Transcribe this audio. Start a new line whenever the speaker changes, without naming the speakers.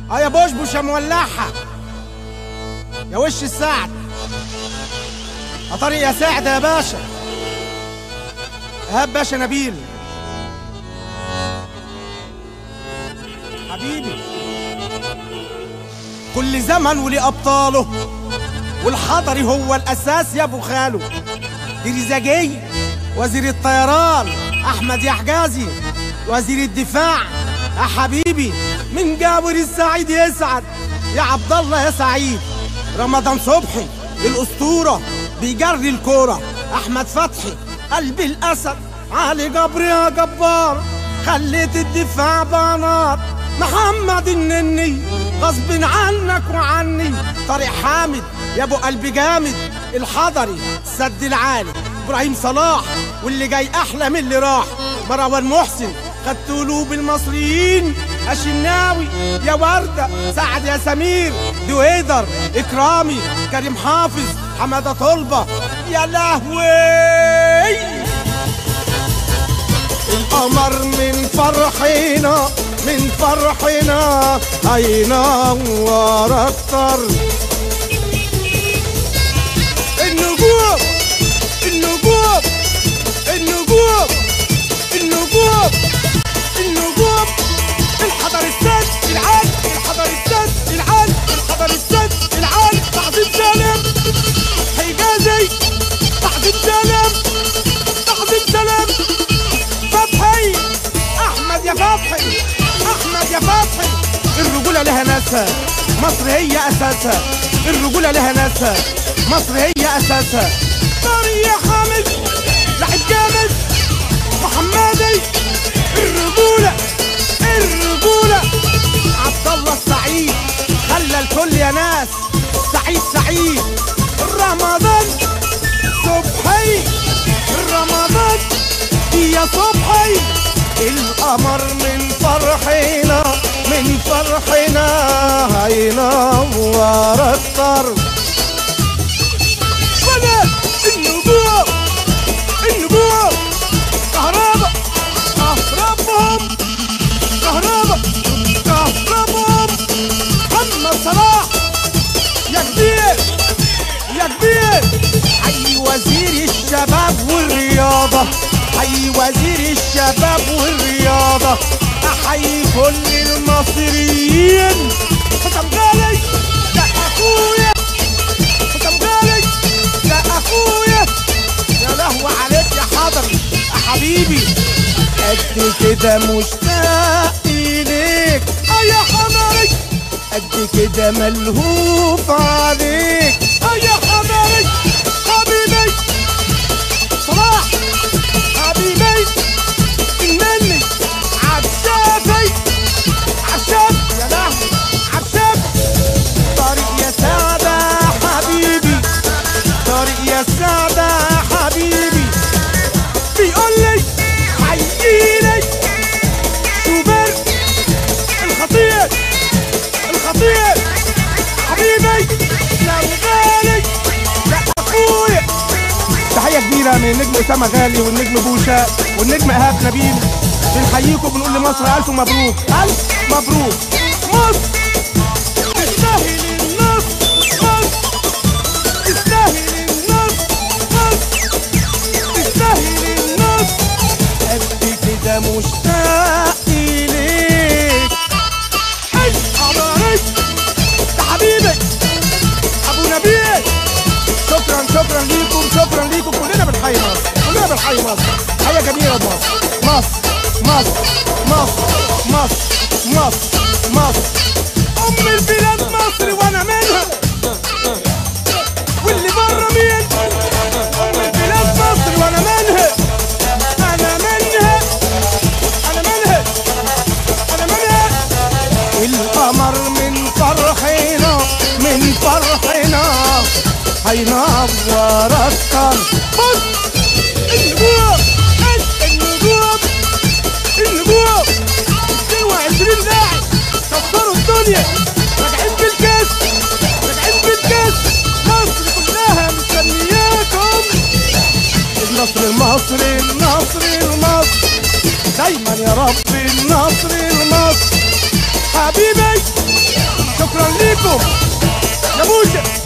اه يا بوشبوش يا مولعها يا وش السعد يا طريق يا سعد يا باشا ايهاب باشا نبيل حبيبي كل زمن وليه ابطاله والحضري هو الاساس يا ابو خاله ديريزاجي وزير الطيران احمد يا حجازي وزير الدفاع يا حبيبي من جابر السعيد يسعد يا عبد الله يا سعيد رمضان صبحي الاسطوره بيجري الكوره احمد فتحي قلب الاسد علي جبر يا جبار خليت الدفاع بنار محمد النني غصب عنك وعني طارق حامد يا ابو قلب جامد الحضري السد العالي ابراهيم صلاح واللي جاي احلى من اللي راح مروان محسن خدت قلوب المصريين الشناوي يا وردة سعد يا سمير دويدر إكرامي كريم حافظ حمادة طلبة يا لهوي القمر من فرحنا من فرحنا هينور اكتر النجوم النجوم النجوم النجوم النجوم الحضر السد العال الحضر السد العال الحضر السد العال تعظيم سلام حجازي تعظيم سلام تعظيم سلام فتحي احمد يا فتحي احمد يا فتحي الرجوله لها ناسها مصر هي اساسها الرجوله لها ناسها مصر هي اساسها طارق يا حامد لعب جامد محمدي الرجوله الرجوله عبد الله السعيد خلى الكل يا ناس سعيد سعيد رمضان صبحي رمضان يا صبحي القمر من فرحنا من فرحنا هينور اكتر بنات النجوم النجوم كهربا كهربهم كهربا كهربهم محمد صلاح يا كبير يا كبير حي وزير الشباب والرياضة حي وزير الشباب والرياضة أحيي كل المصريين حسام غالي ده أخويا حسام غالي ده أخويا يا لهوي عليك يا حضري يا حبيبي قد كده مشتاق إليك آه يا حضري قد كده ملهوف عليك آه يا حضري حبيبي صلاح حبيبي النني عبشافي عبشاف يا لهوي عبشاف طارق يا سعدة حبيبي طارق يا سعدة حبيبي بيقول لي حييني شوبر الخطير الخطير حبيبي لو غالي لا اخويا تحية كبيرة من النجم أسامة غالي والنجم بوشا والنجم إيهاب نبيل بنحييكم بنقول لمصر ألف مبروك ألف مبروك مصر تستاهل النصر مصر تستاهل النصر مصر تستاهل النصر قد كده مشتاق إليك حي حضاري ده حبيبي أبو نبيل شكرا شكرا ليكم شكرا ليكم كلنا بنحيي مصر كلنا بنحيي مصر حياة جميلة مصر مصر مصر مصر مصر مصر مصر أم البلاد مصر وأنا منها واللي بره مين أم البلاد مصر وأنا منها أنا منها أنا منها أنا منها القمر من فرحنا من فرحنا هينور اكتر بص النجوم النجوم النجوم 22 لاعب كسروا الدنيا راجعين بالكاس راجعين بالكاس مصر كلها مستنياكم النصر المصري النصر المصري دايما يا رب النصر المصري حبيبي شكرا ليكم يا بوسه